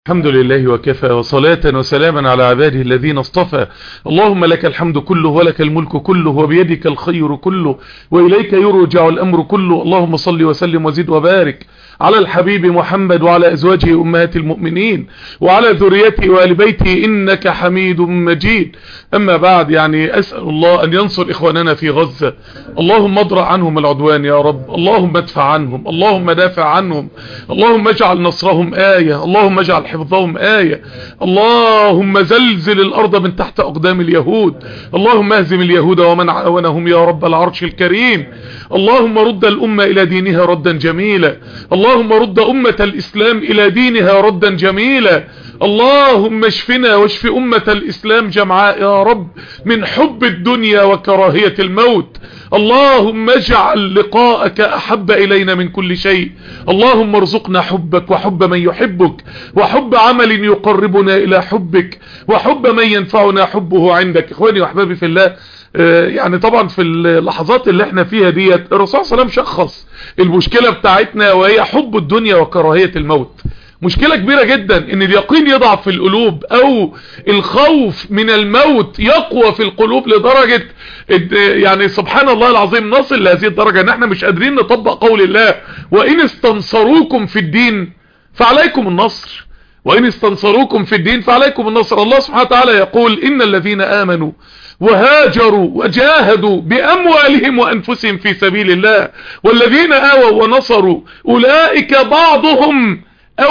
الحمد لله وكفى وصلاة وسلاما على عباده الذين اصطفى اللهم لك الحمد كله ولك الملك كله وبيدك الخير كله وإليك يرجع الأمر كله اللهم صل وسلم وزد وبارك على الحبيب محمد وعلى أزواجه أمهات المؤمنين وعلى ذريته وآل بيته إنك حميد مجيد أما بعد يعني أسأل الله أن ينصر إخواننا في غزة اللهم اضرع عنهم العدوان يا رب اللهم ادفع عنهم اللهم دافع عنهم اللهم اجعل نصرهم آية اللهم اجعل حفظهم آية اللهم زلزل الأرض من تحت أقدام اليهود اللهم اهزم اليهود ومن عاونهم يا رب العرش الكريم اللهم رد الأمة إلى دينها ردا جميلا اللهم رد أمة الإسلام إلى دينها ردا جميلا اللهم اشفنا واشف أمة الإسلام جمعاء يا رب من حب الدنيا وكراهية الموت اللهم اجعل لقاءك أحب إلينا من كل شيء اللهم ارزقنا حبك وحب من يحبك وحب عمل يقربنا إلى حبك وحب من ينفعنا حبه عندك إخواني وأحبابي في الله يعني طبعا في اللحظات اللي احنا فيها ديت الرسول صلى الله عليه وسلم شخص المشكلة بتاعتنا وهي حب الدنيا وكراهية الموت مشكلة كبيرة جدا ان اليقين يضعف في القلوب او الخوف من الموت يقوى في القلوب لدرجة يعني سبحان الله العظيم نصل لهذه الدرجة ان احنا مش قادرين نطبق قول الله وان استنصروكم في الدين فعليكم النصر وإن استنصروكم في الدين فعليكم النصر الله سبحانه وتعالى يقول إن الذين آمنوا وهاجروا وجاهدوا بأموالهم وأنفسهم في سبيل الله والذين آووا ونصروا أولئك بعضهم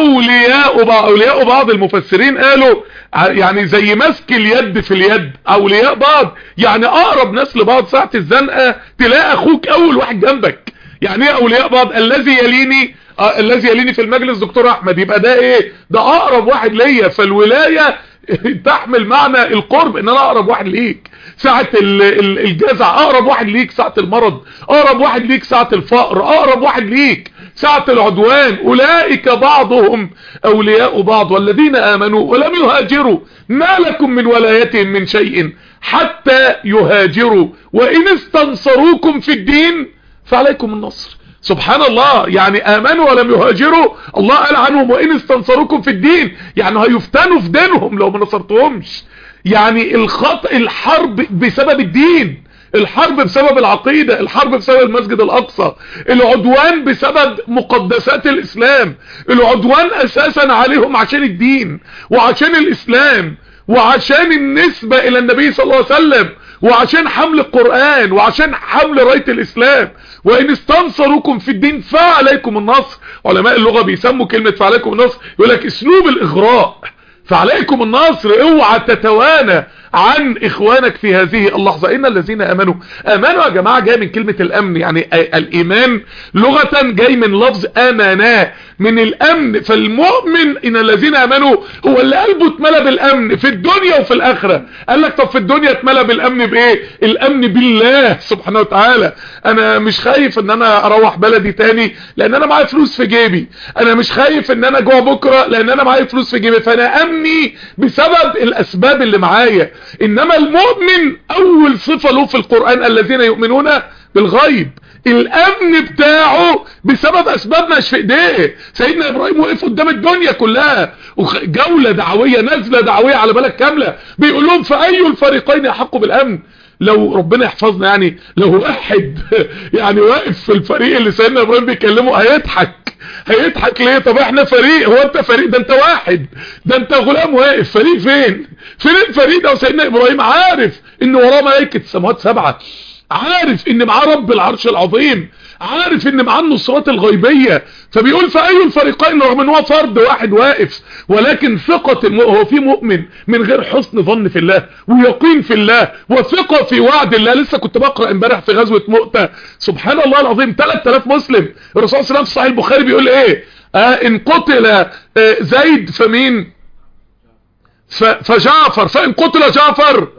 أولياء بعض أولياء بعض المفسرين قالوا يعني زي مسك اليد في اليد أولياء بعض يعني أقرب ناس لبعض ساعة الزنقة تلاقي أخوك أول واحد جنبك يعني ايه أولياء بعض الذي يليني آه الذي يليني في المجلس دكتور احمد يبقى ده ايه ده اقرب واحد ليا فالولاية تحمل معنى القرب ان انا اقرب واحد ليك ساعة الجزع اقرب واحد ليك ساعة المرض اقرب واحد ليك ساعة الفقر اقرب واحد ليك ساعة العدوان اولئك بعضهم اولياء بعض والذين امنوا ولم يهاجروا ما لكم من ولايتهم من شيء حتى يهاجروا وان استنصروكم في الدين فعليكم النصر سبحان الله يعني امنوا ولم يهاجروا الله قال عنهم وان استنصروكم في الدين يعني هيفتنوا في دينهم لو ما نصرتهمش يعني الخط الحرب بسبب الدين الحرب بسبب العقيدة الحرب بسبب المسجد الاقصى العدوان بسبب مقدسات الاسلام العدوان اساسا عليهم عشان الدين وعشان الاسلام وعشان النسبة الى النبي صلى الله عليه وسلم وعشان حمل القرآن وعشان حمل راية الاسلام وان استنصروكم في الدين فعليكم النصر علماء اللغة بيسموا كلمة فعليكم النصر يقول لك اسلوب الاغراء فعليكم النصر اوعى تتوانى عن اخوانك في هذه اللحظة ان الذين امنوا امنوا يا جماعة جاي من كلمة الامن يعني الايمان لغة جاي من لفظ امنا من الامن فالمؤمن ان الذين امنوا هو اللي قلبه اتملى بالامن في الدنيا وفي الاخرة قال لك طب في الدنيا اتملى بالامن بايه الامن بالله سبحانه وتعالى انا مش خايف ان انا اروح بلدي تاني لان انا معايا فلوس في جيبي انا مش خايف ان انا جوه بكرة لان انا معايا فلوس في جيبي فانا امني بسبب الاسباب اللي معايا انما المؤمن اول صفة له في القرآن الذين يؤمنون بالغيب الامن بتاعه بسبب اسباب مش في ايديه سيدنا ابراهيم وقف قدام الدنيا كلها جولة دعوية نزلة دعوية على بالك كاملة بيقول لهم فاي الفريقين يحق بالامن لو ربنا يحفظنا يعني لو واحد يعني واقف في الفريق اللي سيدنا ابراهيم بيكلمه هيضحك هيضحك ليه طب احنا فريق هو انت فريق ده انت واحد ده انت غلام واقف فريق فين فين الفريق ده وسيدنا ابراهيم عارف ان وراه ملائكه السماوات سبعه عارف ان معاه رب العرش العظيم عارف ان معاه النصرات الغيبية فبيقول في اي الفريقين رغم ان هو فرد واحد واقف ولكن ثقة الم... هو في مؤمن من غير حسن ظن في الله ويقين في الله وثقة في وعد الله لسه كنت بقرأ امبارح في غزوة مؤتة سبحان الله العظيم 3000 مسلم الرسول صلى الله عليه وسلم في صحيح البخاري بيقول ايه آه ان قتل آه زيد فمين ف... فجعفر فان قتل جعفر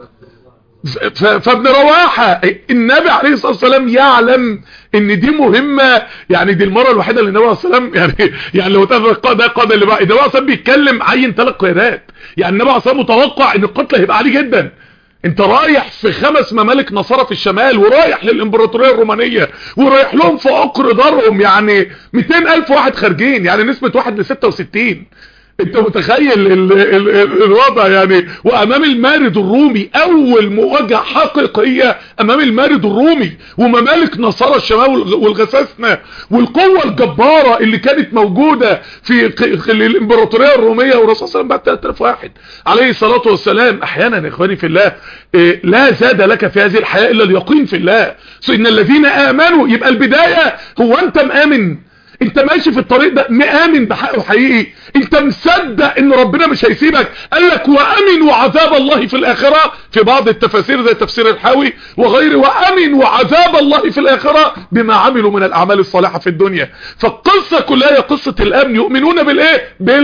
فابن رواحة النبي عليه الصلاة والسلام يعلم ان دي مهمة يعني دي المرة الوحيدة اللي النبي عليه الصلاة والسلام يعني يعني لو تفق ده قادة اللي بقى النبي عليه الصلاة بيتكلم عين ثلاث قيادات يعني النبي عليه الصلاة متوقع ان القتل هيبقى عالي جدا انت رايح في خمس ممالك نصارى في الشمال ورايح للامبراطورية الرومانية ورايح لهم في عقر دارهم يعني 200 الف واحد خارجين يعني نسبة واحد ل 66 انت متخيل ال ال ال الوضع يعني وامام المارد الرومي اول مواجهة حقيقية امام المارد الرومي وممالك نصارى الشمال والغساسنة والقوة الجبارة اللي كانت موجودة في الامبراطورية الرومية والرسول صلى الله عليه وسلم بعد 3000 واحد عليه الصلاة والسلام احيانا يا اخواني في الله إيه لا زاد لك في هذه الحياة الا اليقين في الله ان الذين امنوا يبقى البداية هو انت مآمن انت ماشي في الطريق ده مآمن بحقه حقيقي انت مصدق ان ربنا مش هيسيبك قال لك وامن عذاب الله في الاخرة في بعض التفاسير زي تفسير الحاوي وغيره وامن عذاب الله في الاخرة بما عملوا من الاعمال الصالحة في الدنيا فالقصة كلها هي قصة الامن يؤمنون بالايه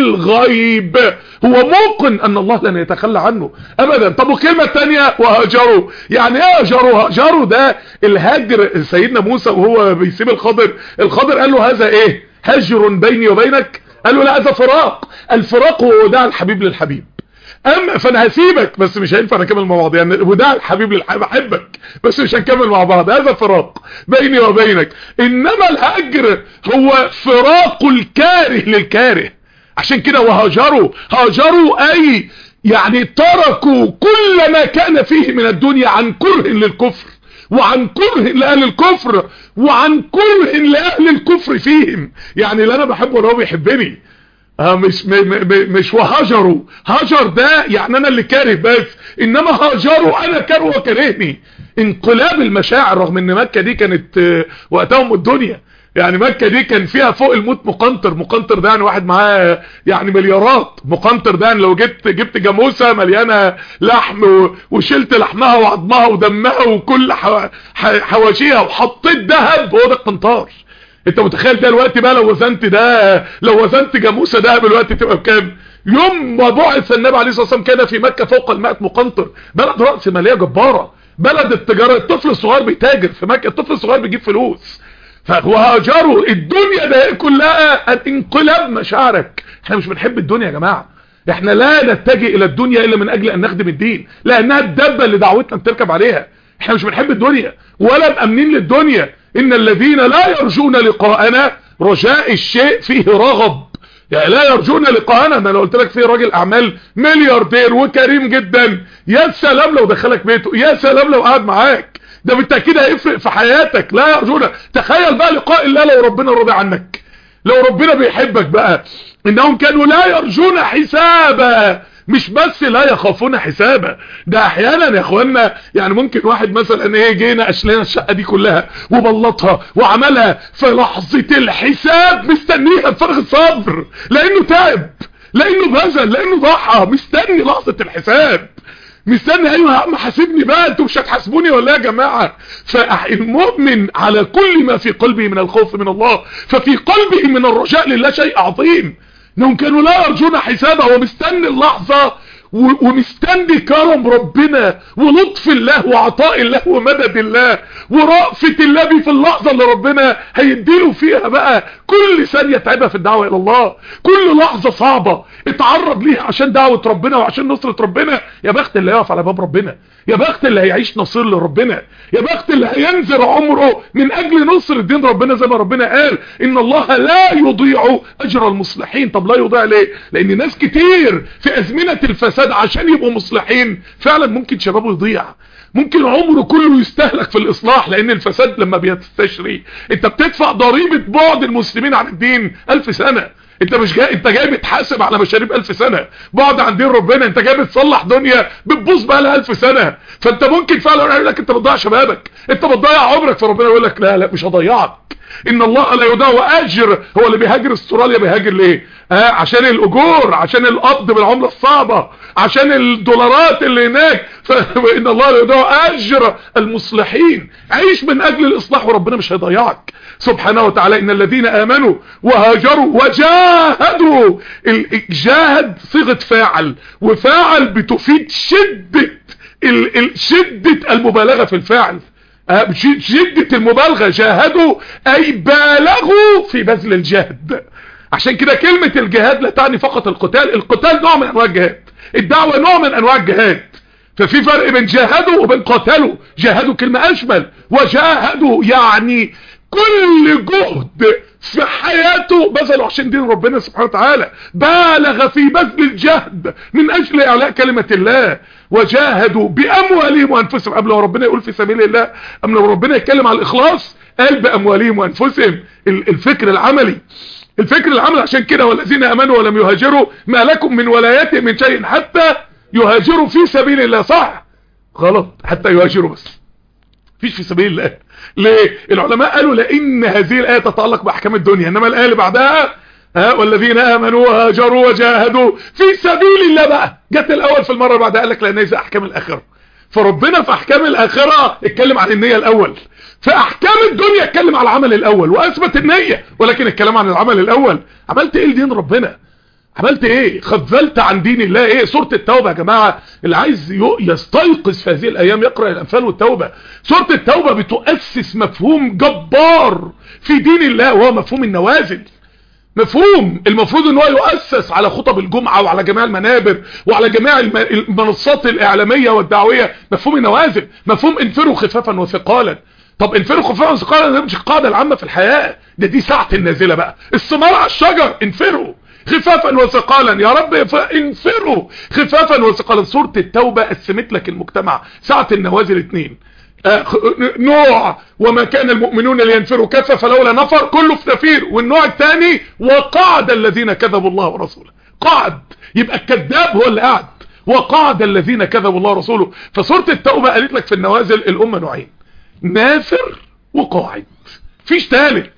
بالغيب هو موقن ان الله لن يتخلى عنه ابدا طب والكلمة الثانية وهاجروا يعني ايه هاجروا هاجروا ده الهجر سيدنا موسى وهو بيسيب الخضر الخضر قال له هذا ايه هجر بيني وبينك قال له لا هذا فراق الفراق هو وداع الحبيب للحبيب اما فانا هسيبك بس مش هينفع نكمل مع بعض يعني وداع الحبيب للحبيب احبك بس مش هنكمل مع بعض هذا فراق بيني وبينك انما الهجر هو فراق الكاره للكاره عشان كده وهاجروا هاجروا اي يعني تركوا كل ما كان فيه من الدنيا عن كره للكفر وعن كره لأهل الكفر وعن كره لأهل الكفر فيهم يعني اللي انا بحبه اللي هو بيحبني اه مش م م مش وهجروا هجر ده يعني انا اللي كاره بس انما هاجروا انا كاره وكرهني انقلاب المشاعر رغم ان مكة دي كانت وقتهم الدنيا يعني مكة دي كان فيها فوق الموت مقنطر مقنطر ده يعني واحد معاه يعني مليارات مقنطر ده يعني لو جبت جبت جاموسة مليانة لحم وشلت لحمها وعظمها ودمها وكل حواشيها وحطيت ذهب هو ده القنطار انت متخيل ده الوقت بقى لو وزنت ده لو وزنت جاموسة دهب الوقت تبقى بكام يوم ما بعث النبي عليه الصلاة والسلام كان في مكة فوق المائة مقنطر بلد رأس مالية جبارة بلد التجارة الطفل الصغير بيتاجر في مكة الطفل الصغير بيجيب فلوس وهاجروا الدنيا ده كلها انقلاب مشاعرك احنا مش بنحب الدنيا يا جماعة احنا لا نتجه الى الدنيا الا من اجل ان نخدم الدين لانها الدبة اللي دعوتنا نتركب عليها احنا مش بنحب الدنيا ولا مأمنين للدنيا ان الذين لا يرجون لقاءنا رجاء الشيء فيه رغب يعني لا يرجون لقاءنا انا لو قلت لك في راجل اعمال ملياردير وكريم جدا يا سلام لو دخلك بيته يا سلام لو قعد معاك ده بالتأكيد هيفرق في حياتك لا يرجون تخيل بقى لقاء الله لو ربنا رضي عنك لو ربنا بيحبك بقى انهم كانوا لا يرجون حسابا مش بس لا يخافون حسابا ده احيانا يا اخوانا يعني ممكن واحد مثلا ايه جينا اشلنا الشقه دي كلها وبلطها وعملها في لحظه الحساب مستنيها بفرغ الصبر لانه تعب لانه بذل لانه ضحى مستني لحظه الحساب مستني ايوه يا عم حاسبني بقى انتوا مش هتحاسبوني ولا يا جماعه فالمؤمن على كل ما في قلبه من الخوف من الله ففي قلبه من الرجاء لله شيء عظيم انهم كانوا لا يرجون حسابه هو مستني اللحظه ومستني كرم ربنا ولطف الله وعطاء الله ومدد الله ورأفة الله بيه في اللحظة اللي ربنا هيديله فيها بقى كل ثانية تعبها في الدعوة الى الله كل لحظة صعبة اتعرض ليها عشان دعوة ربنا وعشان نصرة ربنا يا بخت اللي يقف على باب ربنا يا بخت اللي هيعيش نصير لربنا يا بخت اللي هينزل عمره من اجل نصر الدين ربنا زي ما ربنا قال ان الله لا يضيع اجر المصلحين طب لا يضيع ليه لان ناس كتير في ازمنة الفساد عشان يبقوا مصلحين فعلا ممكن شبابه يضيع ممكن عمره كله يستهلك في الاصلاح لان الفساد لما بيستشري انت بتدفع ضريبة بعد المسلمين عن الدين الف سنة انت مش جاي انت جاي بتحاسب على مشاريب الف سنة بعد عن دين ربنا انت جاي بتصلح دنيا بتبوظ بقى لها الف سنة فانت ممكن فعلا يقول لك انت بتضيع شبابك انت بتضيع عمرك فربنا يقول لك لا لا مش هضيعك ان الله لا يضيع اجر هو اللي بيهاجر استراليا بيهاجر ليه اه عشان الاجور عشان القبض بالعملة الصعبة عشان الدولارات اللي هناك فان الله لا يضيع اجر المصلحين عيش من اجل الاصلاح وربنا مش هيضيعك سبحانه وتعالى ان الذين امنوا وهاجروا وجاهدوا جاهد صيغة فاعل وفاعل بتفيد شدة ال ال شدة المبالغة في الفعل شدة المبالغة جاهدوا اي بالغوا في بذل الجهد عشان كده كلمة الجهاد لا تعني فقط القتال القتال نوع من انواع الجهاد الدعوة نوع من انواع الجهاد ففي فرق بين جاهدوا وبين قاتلوا جاهدوا كلمة اشمل وجاهدوا يعني كل جهد في حياته بذله عشان دين ربنا سبحانه وتعالى بالغ في بذل الجهد من اجل اعلاء كلمة الله وجاهدوا باموالهم وانفسهم قبل ما ربنا يقول في سبيل الله قبل ما ربنا يتكلم على الاخلاص قال باموالهم وانفسهم الفكر العملي الفكر العملي عشان كده والذين امنوا ولم يهاجروا ما لكم من ولايتهم من شيء حتى يهاجروا في سبيل الله صح غلط حتى يهاجروا بس فيش في سبيل الله ليه العلماء قالوا لان هذه الايه تتعلق باحكام الدنيا انما الايه اللي بعدها ها والذين امنوا وهاجروا وجاهدوا في سبيل الله بقى جت الاول في المره اللي بعدها قال لك لان هي احكام الاخره فربنا في احكام الاخره اتكلم عن النيه الاول في احكام الدنيا اتكلم على العمل الاول واثبت النيه ولكن الكلام عن العمل الاول عملت ايه لدين ربنا عملت ايه خذلت عن دين الله ايه سورة التوبة يا جماعة اللي عايز يستيقظ في هذه الايام يقرأ الانفال والتوبة سورة التوبة بتؤسس مفهوم جبار في دين الله وهو مفهوم النوازل مفهوم المفروض ان هو يؤسس على خطب الجمعة وعلى جميع المنابر وعلى جميع المنصات الاعلامية والدعوية مفهوم النوازل مفهوم انفروا خفافا وثقالا طب انفروا خفافا وثقالا ده مش القاعدة العامة في الحياة ده دي ساعة النازلة بقى الثمار على الشجر انفروا خفافا وثقالا يا رب انفروا خفافا وثقالا سورة التوبة قسمت لك المجتمع ساعة النوازل اتنين آه نوع وما كان المؤمنون لينفروا كافة فلولا نفر كله في نفير والنوع الثاني وقعد الذين كذبوا الله ورسوله قعد يبقى الكذاب هو اللي قعد وقعد الذين كذبوا الله ورسوله فسورة التوبة قالت لك في النوازل الأمة نوعين نافر وقاعد فيش ثالث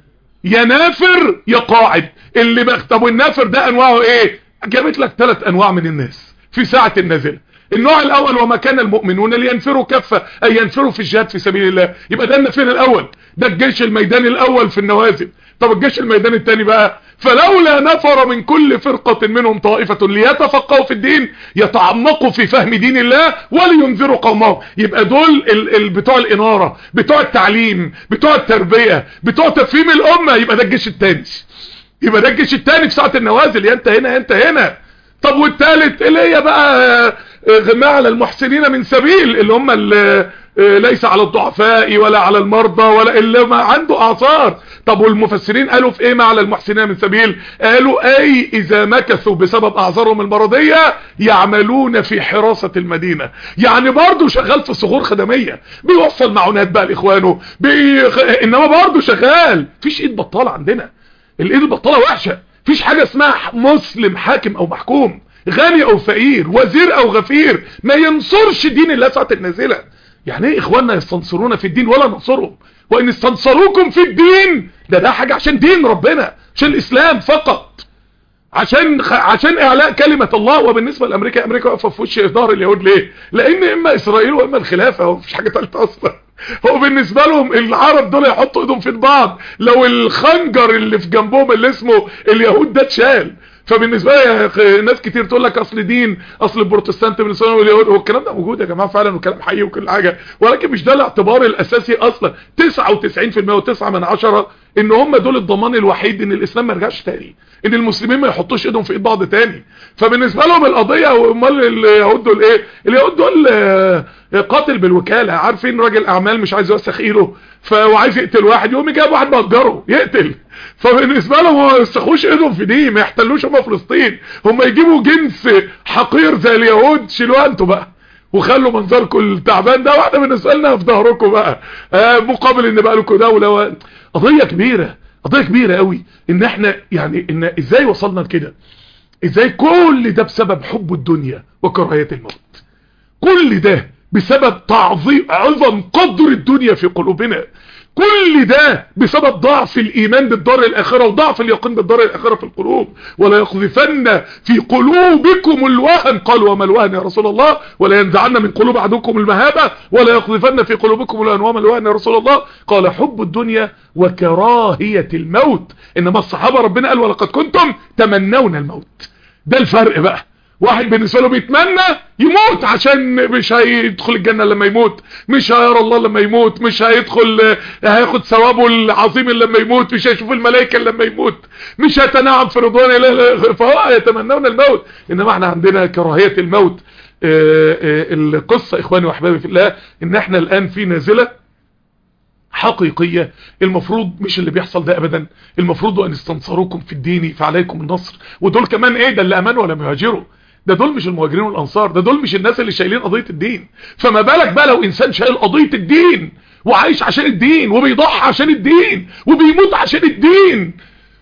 يا نافر يا قاعد اللي بخ طب والنافر ده انواعه ايه جابت لك ثلاث انواع من الناس في ساعة النازله النوع الاول وما كان المؤمنون لينفروا كفة اي ينفروا في الجهاد في سبيل الله يبقى ده النفير الاول ده الجيش الميداني الاول في النوازل طب الجيش الميداني الثاني بقى فلولا نفر من كل فرقة منهم طائفة ليتفقهوا في الدين يتعمقوا في فهم دين الله ولينذروا قومهم يبقى دول ال ال بتوع الانارة بتوع التعليم بتوع التربية بتوع تفهيم الامة يبقى ده الجيش الثاني يبقى ده الجيش الثاني في ساعة النوازل يا انت هنا يا انت هنا طب والثالث اللي هي بقى ما على المحسنين من سبيل اللي هم اللي ليس على الضعفاء ولا على المرضى ولا اللي ما عنده اعصار طب والمفسرين قالوا في ايه ما على المحسنين من سبيل قالوا اي اذا مكثوا بسبب اعذارهم المرضية يعملون في حراسة المدينة يعني برضه شغال في صغور خدمية بيوصل معونات بقى لاخوانه بي... انما برضه شغال فيش ايد بطالة عندنا الايد البطالة وحشة فيش حاجة اسمها مسلم حاكم او محكوم غني او فقير وزير او غفير ما ينصرش دين الله ساعة النازلة يعني ايه اخواننا يستنصرون في الدين ولا ننصرهم وان استنصروكم في الدين ده ده حاجة عشان دين ربنا عشان الاسلام فقط عشان خ... عشان اعلاء كلمة الله وبالنسبة لامريكا امريكا واقفه في وش ظهر اليهود ليه لان اما اسرائيل واما الخلافة هو مفيش حاجة ثالثه اصلا هو بالنسبة لهم العرب دول يحطوا ايدهم في بعض لو الخنجر اللي في جنبهم اللي اسمه اليهود ده اتشال فبالنسبة لي ناس كتير تقول لك اصل دين اصل البروتستانت بالنسبة لهم واليهود هو الكلام ده موجود يا جماعة فعلا وكلام حقيقي وكل حاجة ولكن مش ده الاعتبار الاساسي اصلا 99% و9 من عشرة ان هم دول الضمان الوحيد ان الاسلام ما يرجعش تاني ان المسلمين ما يحطوش ايدهم في ايد بعض تاني فبالنسبة لهم القضية امال اليهود دول ايه اليهود دول قاتل بالوكالة عارفين راجل اعمال مش عايز يوسخ ايده فعايز يقتل واحد يقوم يجيب واحد مأجره يقتل فبالنسبة لهم ما يستخوش ايدهم في دي ما يحتلوش هم فلسطين هم يجيبوا جنس حقير زي اليهود شيلوها انتوا بقى وخلوا منظركم التعبان ده واحده بالنسبه لنا في ظهركم بقى آه مقابل ان بقى لكم دوله و... قضيه كبيره قضيه كبيره قوي ان احنا يعني ان ازاي وصلنا لكده ازاي كل ده بسبب حب الدنيا وكراهيه الموت كل ده بسبب تعظيم عظم قدر الدنيا في قلوبنا كل ده بسبب ضعف الايمان بالدار الاخره وضعف اليقين بالدار الاخره في القلوب ولا يقذفن في قلوبكم الوهن قال وما الوهن يا رسول الله ولا ينزعن من قلوب عدوكم المهابه ولا يقذفن في قلوبكم الوهن وما الوهن يا رسول الله قال حب الدنيا وكراهيه الموت انما الصحابه ربنا قال ولقد كنتم تمنون الموت ده الفرق بقى واحد بالنسبه له بيتمنى يموت عشان مش هيدخل الجنه لما يموت مش هيرى الله لما يموت مش هيدخل هياخد ثوابه العظيم لما يموت مش هيشوف الملائكه لما يموت مش هيتنعم في رضوان الله فهو يتمنون الموت انما احنا عندنا كراهيه الموت القصه اخواني واحبابي في الله ان احنا الان في نازله حقيقية المفروض مش اللي بيحصل ده ابدا المفروض ان استنصروكم في الدين فعليكم النصر ودول كمان ايه ده اللي امنوا ولم يهاجروا ده دول مش المهاجرين والانصار ده دول مش الناس اللي شايلين قضية الدين فما بالك بقى لو انسان شايل قضية الدين وعايش عشان الدين وبيضحي عشان الدين وبيموت عشان الدين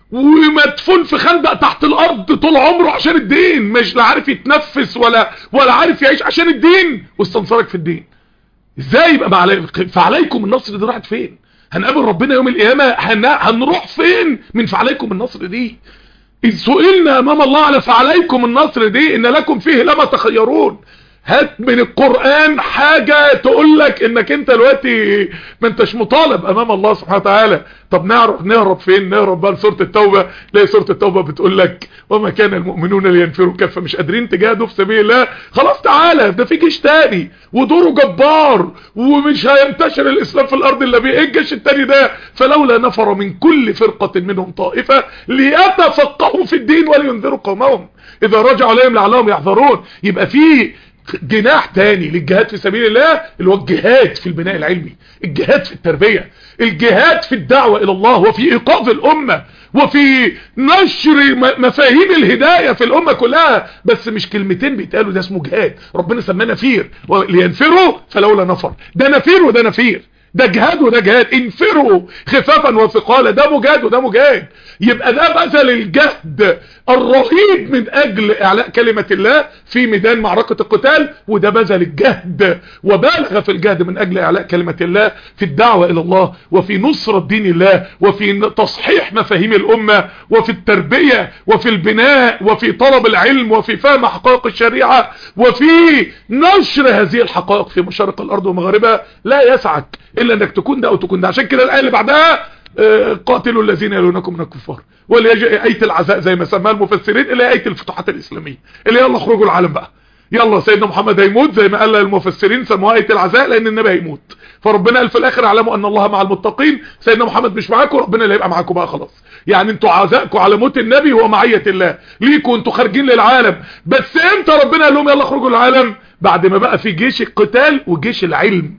ومدفون في خندق تحت الارض طول عمره عشان الدين مش لا عارف يتنفس ولا ولا عارف يعيش عشان الدين واستنصرك في الدين ازاي يبقى معلي... فعليكم النصر دي راحت فين هنقابل ربنا يوم القيامة هن... هنروح فين من فعليكم النصر دي إذ سئلنا امام الله على فعليكم النصر دي ان لكم فيه لما تخيرون هات من القرآن حاجة تقول لك انك انت دلوقتي ما انتش مطالب امام الله سبحانه وتعالى طب نعرف نهرب فين نهرب بقى لسورة التوبة تلاقي سورة التوبة بتقول لك وما كان المؤمنون لينفروا كفة مش قادرين تجاهدوا في سبيل الله خلاص تعالى ده في جيش تاني ودوره جبار ومش هينتشر الاسلام في الارض الا بيه ايه الجيش التاني ده فلولا نفر من كل فرقة منهم طائفة ليتفقهوا في الدين ولينذروا قومهم اذا رجعوا عليهم لعلهم يحذرون يبقى في جناح تاني للجهاد في سبيل الله اللي هو الجهاد في البناء العلمي الجهاد في التربية الجهاد في الدعوة الى الله وفي ايقاظ الامة وفي نشر مفاهيم الهداية في الامة كلها بس مش كلمتين بيتقالوا ده اسمه جهاد ربنا سماه نفير لينفروا فلولا نفر ده نفير وده نفير ده جهاد وده جهاد انفروا خفافا وثقالا ده مجاهد وده مجاهد يبقى ده بذل الجهد الرهيب من اجل اعلاء كلمة الله في ميدان معركة القتال وده بذل الجهد وبالغ في الجهد من اجل اعلاء كلمة الله في الدعوة الى الله وفي نصرة دين الله وفي تصحيح مفاهيم الامة وفي التربية وفي البناء وفي طلب العلم وفي فهم حقائق الشريعة وفي نشر هذه الحقائق في مشارق الارض ومغاربها لا يسعك الا انك تكون ده او تكون ده عشان كده الايه اللي بعدها قاتلوا الذين يلونكم من الكفار واللي يجي ايه العزاء زي ما سماها المفسرين اللي هي ايه الفتوحات الاسلاميه اللي يلا اخرجوا العالم بقى يلا سيدنا محمد هيموت زي ما قال المفسرين سموها ايه العزاء لان النبي هيموت فربنا قال في الاخر اعلموا ان الله مع المتقين سيدنا محمد مش معاكم ربنا اللي هيبقى معاكم بقى خلاص يعني انتوا عزاءكم على موت النبي هو معيه الله ليكوا انتوا خارجين للعالم بس امتى ربنا قال لهم يلا اخرجوا للعالم بعد ما بقى في جيش القتال وجيش العلم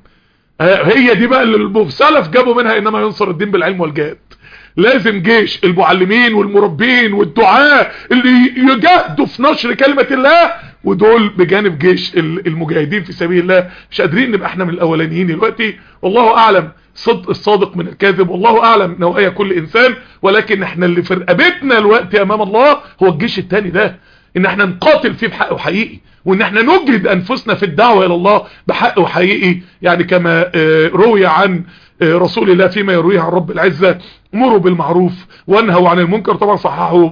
هي دي بقى اللي المسلف جابوا منها انما ينصر الدين بالعلم والجهاد لازم جيش المعلمين والمربين والدعاء اللي يجاهدوا في نشر كلمة الله ودول بجانب جيش المجاهدين في سبيل الله مش قادرين نبقى احنا من الاولانيين دلوقتي والله اعلم صدق الصادق من الكاذب والله اعلم نوعية كل انسان ولكن احنا اللي في رقبتنا الوقت امام الله هو الجيش التاني ده ان احنا نقاتل فيه بحق وحقيقي وان احنا نجهد انفسنا في الدعوة الى الله بحق وحقيقي يعني كما روي عن رسول الله فيما يرويه عن رب العزة مروا بالمعروف وانهوا عن المنكر طبعا صححوا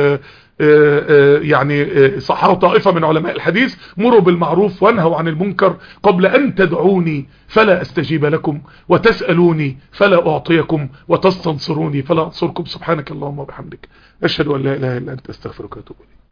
يعني صححوا طائفة من علماء الحديث مروا بالمعروف وانهوا عن المنكر قبل ان تدعوني فلا استجيب لكم وتسألوني فلا اعطيكم وتستنصروني فلا انصركم سبحانك اللهم وبحمدك اشهد ان لا اله الا انت استغفرك واتوب اليك